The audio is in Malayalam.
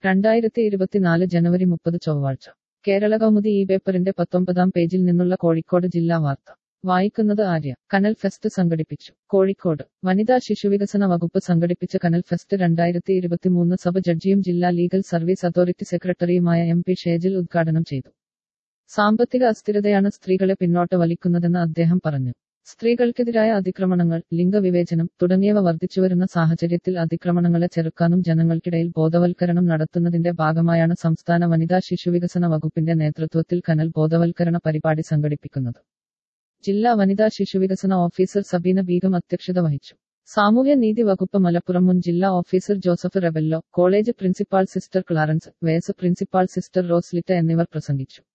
രണ്ടായിരത്തി ഇരുപത്തിനാല് ജനുവരി മുപ്പത് ചൊവ്വാഴ്ച കേരള കൗമുദി ഈ പേപ്പറിന്റെ പത്തൊമ്പതാം പേജിൽ നിന്നുള്ള കോഴിക്കോട് ജില്ലാ വാർത്ത വായിക്കുന്നത് ആര്യ കനൽ ഫെസ്റ്റ് സംഘടിപ്പിച്ചു കോഴിക്കോട് വനിതാ ശിശുവികസന വകുപ്പ് സംഘടിപ്പിച്ച കനൽ ഫെസ്റ്റ് രണ്ടായിരത്തി ഇരുപത്തിമൂന്ന് സബ് ജഡ്ജിയും ജില്ലാ ലീഗൽ സർവീസ് അതോറിറ്റി സെക്രട്ടറിയുമായ എം പി ഷേജിൽ ഉദ്ഘാടനം ചെയ്തു സാമ്പത്തിക അസ്ഥിരതയാണ് സ്ത്രീകളെ പിന്നോട്ട് വലിക്കുന്നതെന്ന് അദ്ദേഹം പറഞ്ഞു സ്ത്രീകൾക്കെതിരായ അതിക്രമണങ്ങൾ ലിംഗവിവേചനം തുടങ്ങിയവ വർദ്ധിച്ചുവരുന്ന സാഹചര്യത്തിൽ അതിക്രമണങ്ങളെ ചെറുക്കാനും ജനങ്ങൾക്കിടയിൽ ബോധവൽക്കരണം നടത്തുന്നതിന്റെ ഭാഗമായാണ് സംസ്ഥാന വനിതാ ശിശുവികസന വകുപ്പിന്റെ നേതൃത്വത്തിൽ കനൽ ബോധവൽക്കരണ പരിപാടി സംഘടിപ്പിക്കുന്നത് ജില്ലാ വനിതാ ശിശുവികസന ഓഫീസർ സബീന ബീഗം അധ്യക്ഷത വഹിച്ചു സാമൂഹ്യ നീതി വകുപ്പ് മലപ്പുറം മുൻ ജില്ലാ officer Joseph Rebello college principal sister Clarence vice principal sister Roslita എന്നിവർ പ്രസംഗിച്ചു